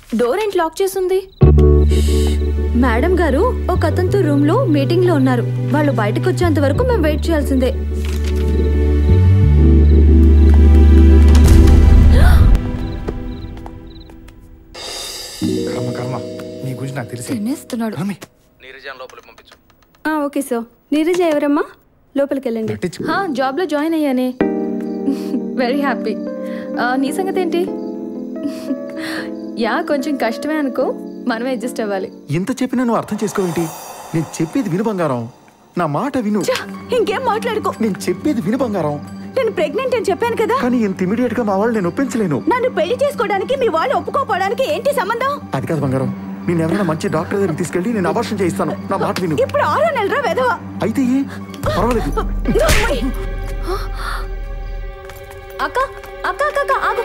Door ఏంటి lock చేసింది madam గారు ఒక అతనితో రూమ్ లో మీటింగ్ లో ఉన్నారు వాళ్ళు బయటకు వచ్చేంత వరకు మేము వెయిట్ చేయాల్సిందే కర్మ కర్మ నీ గురించి నాకు తెలిసి తినేస్తున్నాడు రమ్మి నీరజాన్ లోపలికి పంపించు ఆ, ఓకే సార్ నీరజ ఎవరమ్మా లోపలికి వెళ్ళండి నటించు హా, జాబ్లో జాయిన్ అయ్యానే వెరీ హ్యాపీ నీ సంగతి ఏంటి యా కొంచెం కష్టమే అనుకో మనమే అడ్జస్ట్ అవ్వాలి ఎంత చెప్పినా నువ్వు అర్థం చేసుకోవేంటి నేను చెప్పేది విను బంగారం నా మాట విను ఇంకేం మాట్లాడుకో నేను చెప్పేది విను బంగారం నేను ప్రెగ్నెంట్ అని చెప్పాను కదా కానీ ఇంత ఇమీడియట్ గా మా వాళ్ళు నేను ఒప్పించలేను నన్ను పెళ్లి చేసుకోవడానికి మీ వాళ్ళు ఒప్పుకోపోవడానికి ఏంటి సంబంధం అది కాదు బంగారం నేను ఎవరైనా మంచి డాక్టర్ దగ్గరికి తీసుకెళ్ళి నేను అబార్షన్ చేయిస్తాను నా మాట విను ఇప్పుడు ఆరో నెలరా వెధవ అయితే ఏ? పర్వాలేదు అక్క అక్క అక్క అక్క ఆగు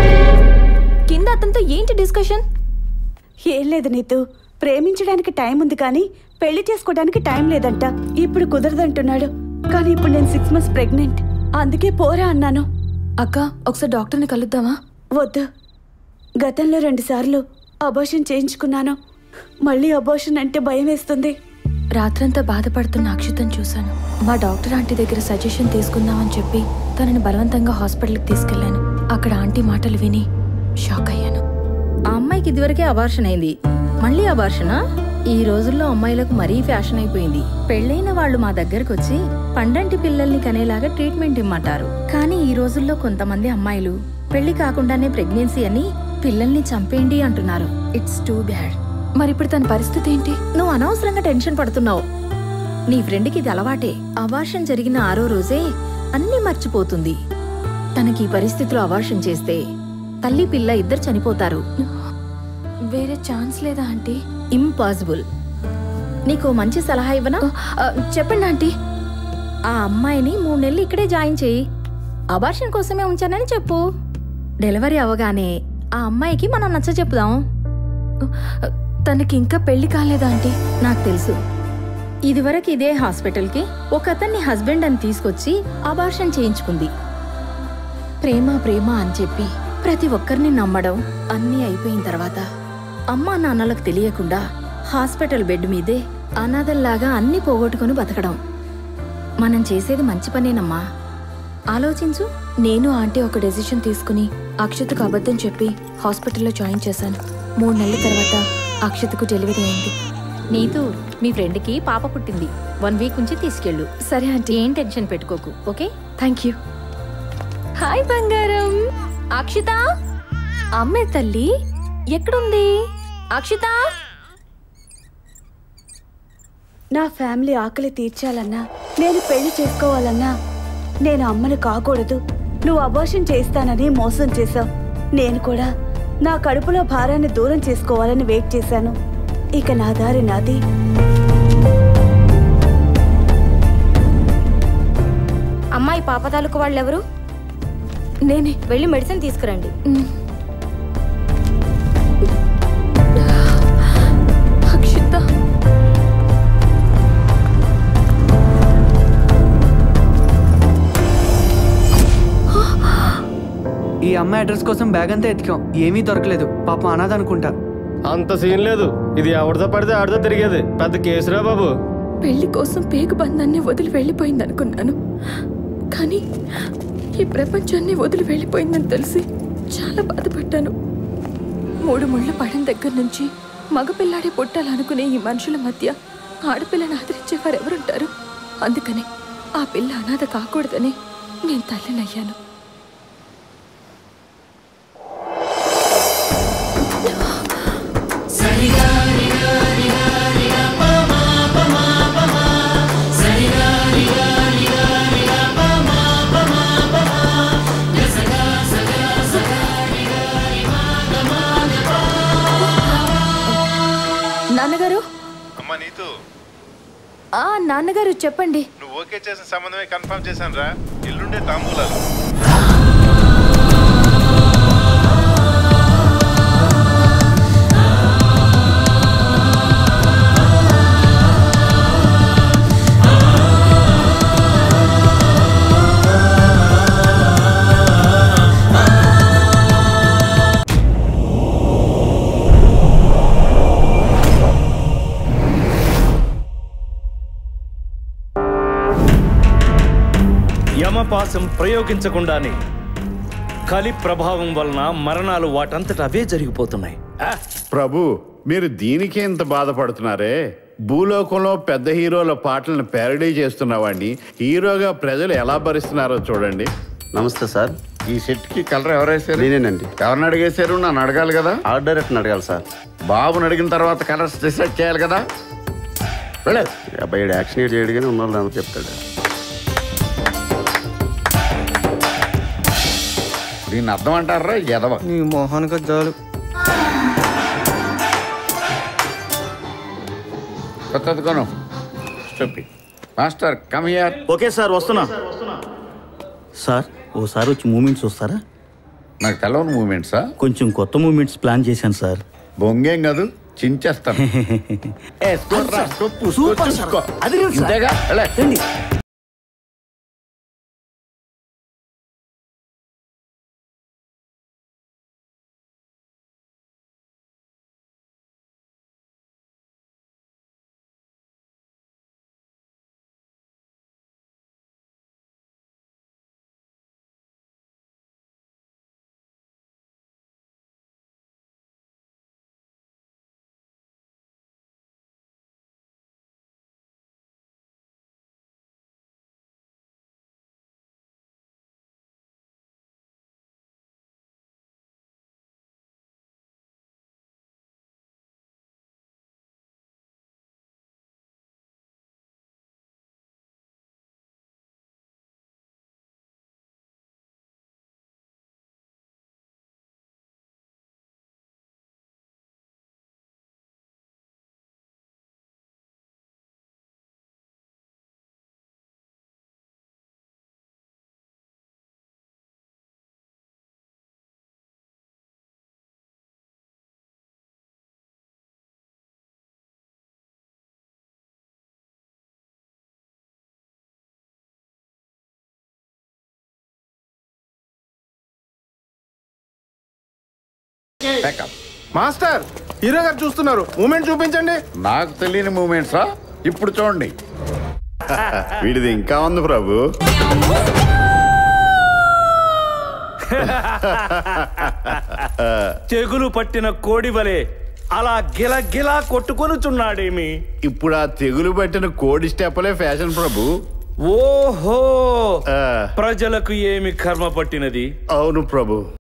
కింద అతనితో ఏంటి డిస్కషన్ ఏం లేదు నీతు ప్రేమించడానికి టైం ఉంది కానీ పెళ్లి చేసుకోవడానికి టైం లేదంట ఇప్పుడు కుదరదంటున్నాడు కానీ ఇప్పుడు నేను సిక్స్ మంత్స్ ప్రెగ్నెంట్ అందుకే పోరా అన్నాను అక్క ఒకసారి డాక్టర్ని కలుద్దామా వద్దు గతంలో రెండు సార్లు అబోషన్ చేయించుకున్నాను మళ్ళీ అబోషన్ అంటే భయం వేస్తుంది రాత్రంతా బాధపడుతున్న అక్షితను చూశాను మా డాక్టర్ ఆంటీ దగ్గర సజెషన్ తీసుకుందామని చెప్పి తనని బలవంతంగా హాస్పిటల్కి తీసుకెళ్లాను అక్కడ ఆంటీ మాటలు విని షాక్ అయ్యాను ఆ అమ్మాయికి ఇదివరకే అబార్షన్ అయింది మళ్ళీ అబార్షనా ఈ రోజుల్లో అమ్మాయిలకు మరీ ఫ్యాషన్ అయిపోయింది పెళ్ళైన వాళ్ళు మా దగ్గరకు వచ్చి పండంటి పిల్లల్ని కనేలాగా ట్రీట్మెంట్ ఇమ్మంటారు కానీ ఈ రోజుల్లో కొంతమంది అమ్మాయిలు పెళ్లి కాకుండానే ప్రెగ్నెన్సీ అని పిల్లల్ని చంపేయండి అంటున్నారు ఇట్స్ టూ బ్యాడ్ మరి ఇప్పుడు తన పరిస్థితి ఏంటి నువ్వు అనవసరంగా టెన్షన్ పడుతున్నావు నీ ఫ్రెండ్కి ఇది అలవాటే అబార్షన్ జరిగిన ఆరో రోజే అన్నీ మర్చిపోతుంది తనకి ఈ పరిస్థితిలో అబార్షన్ చేస్తే తల్లి పిల్ల ఇద్దరు చనిపోతారు వేరే ఛాన్స్ లేదా ఆంటీ ఇంపాసిబుల్ నీకు మంచి సలహా ఇవ్వనా ఆ, చెప్పండి ఆంటీ ఆ అమ్మాయిని మూడు నెలలు ఇక్కడే జాయిన్ చేయి అబార్షన్ కోసమే ఉంచానని చెప్పు డెలివరీ అవగానే ఆ అమ్మాయికి మనం నచ్చ చెప్పుదాం తనకి ఇంకా పెళ్లి కాలేదా ఆంటీ నాకు తెలుసు ఇదివరకు ఇదే హాస్పిటల్కి ఒక అతన్ని హస్బెండ్ అని తీసుకొచ్చి అబార్షన్ చేయించుకుంది ప్రేమ ప్రేమ అని చెప్పి ప్రతి ఒక్కరిని నమ్మడం అన్నీ అయిపోయిన తర్వాత అమ్మా నాన్నలకు తెలియకుండా హాస్పిటల్ బెడ్ మీదే అనాథల్లాగా అన్ని పోగొట్టుకుని బతకడం మనం చేసేది మంచి పనేనమ్మా ఆలోచించు నేను ఆంటీ ఒక డెసిషన్ తీసుకుని అక్షతకు అబద్ధం చెప్పి హాస్పిటల్లో జాయిన్ చేశాను మూడు నెలల తర్వాత అక్షతకు డెలివరీ అయింది నీతు మీ ఫ్రెండ్కి పాప పుట్టింది వన్ వీక్ నుంచి తీసుకెళ్ళు సరే ఆంటీ ఏం టెన్షన్ పెట్టుకోకు ఓకే థ్యాంక్ యూ హాయ్ బంగారం అక్షిత అమ్మే తల్లి ఎక్కడుంది అక్షిత నా ఫ్యామిలీ ఆకలి తీర్చాలన్నా నేను పెళ్లి చేసుకోవాలన్నా నేను అమ్మను కాకూడదు నువ్వు అబోషన్ చేస్తానని మోసం చేశావు నేను కూడా నా కడుపులో భారాన్ని దూరం చేసుకోవాలని వెయిట్ చేశాను ఇక నా దారి నాది అమ్మాయి పాప తాలూకు వాళ్ళెవరు నేనే వెళ్ళి మెడిసిన్ తీసుకురండి అక్షిత ఈ అమ్మాయి అడ్రస్ కోసం బ్యాగ్ అంతా ఎతికాం ఏమీ దొరకలేదు పాపం అనాథ అనుకుంటా అంత సీన్ లేదు ఇది ఎవరితో పడితే ఆడితో తిరిగేది పెద్ద కేసురా బాబు పెళ్లి కోసం పేగు బంధాన్ని వదిలి వెళ్ళిపోయింది అనుకున్నాను కానీ ఈ ప్రపంచాన్ని వదిలి వెళ్ళిపోయిందని తెలిసి చాలా బాధపడ్డాను మూడు ముళ్ళు పడిన దగ్గర నుంచి మగపిల్లాడే పుట్టాలనుకునే ఈ మనుషుల మధ్య ఆడపిల్లని ఆదరించేవారు ఎవరుంటారు అందుకని ఆ పిల్ల అనాథ కాకూడదని నేను తల్లినయ్యాను నాన్నగారు అమ్మా నీతు ఆ నాన్నగారు చెప్పండి నువ్వు ఓకే చేసిన సంబంధమే కన్ఫర్మ్ చేశాను రా ఎల్లుండే తాంబూలాలు యమపాశం ప్రయోగించకుండానే కలి ప్రభావం వలన మరణాలు వాటంతట అవే జరిగిపోతున్నాయి ఆ, ప్రభు మీరు దీనికి ఎంత బాధపడుతున్నారే భూలోకంలో పెద్ద హీరోల పాటలను ప్యారడీ చేస్తున్నవాడిని హీరోగా ప్రజలు ఎలా భరిస్తున్నారో చూడండి నమస్తే సార్ ఈ సెట్ కి కలర్ ఎవరేసారు నేనేనండి ఎవరిని అడిగేశారు నన్ను అడగాలి కదా ఆర్ట్ డైరెక్టర్ని అడగాలి సార్ బాబుని అడిగిన తర్వాత కలర్స్ డిసైడ్ చేయాలి కదా వెళ్ళు. ఈ అబ్బాయి ఈడు యాక్షన్ ఏడు చేయడు కానీ ఉన్న వాళ్ళు దాంట్లో చెప్తాడు దీన్ని అర్థం అంటారా ఎదవ నీ మొహానికి జాలు కొత్తది కొను stupid master come here okay sir వస్తున్నా సార్ ఓసారి వచ్చి మూమెంట్స్ వస్తారా నాకు తెలవని మూమెంట్సా కొంచెం కొత్త మూమెంట్స్ ప్లాన్ చేశాను సార్ బొంగేం కాదు చించేస్తాను ఏ, స్కూటర్ రా, స్కూప్, స్కూప్, చూసుకో. ఇంతేగా? వెళ్ళే. Backup. మాస్టర్ హీరో గారు చూస్తున్నారు మూమెంట్ చూపించండి నాకు తెలియని మూమెంట్సా ఇప్పుడు చూడండి వీడిది ఇంకా ఉంది ప్రభు తెగులు పట్టిన కోడి వలె అలా గిల గిలా కొట్టుకొనుచున్నాడేమి ఇప్పుడు ఆ తెగులు పట్టిన కోడి స్టెప్పలే ఫ్యాషన్ ప్రభు ఓహో ప్రజలకు ఏమి కర్మ పట్టినది అవును ప్రభు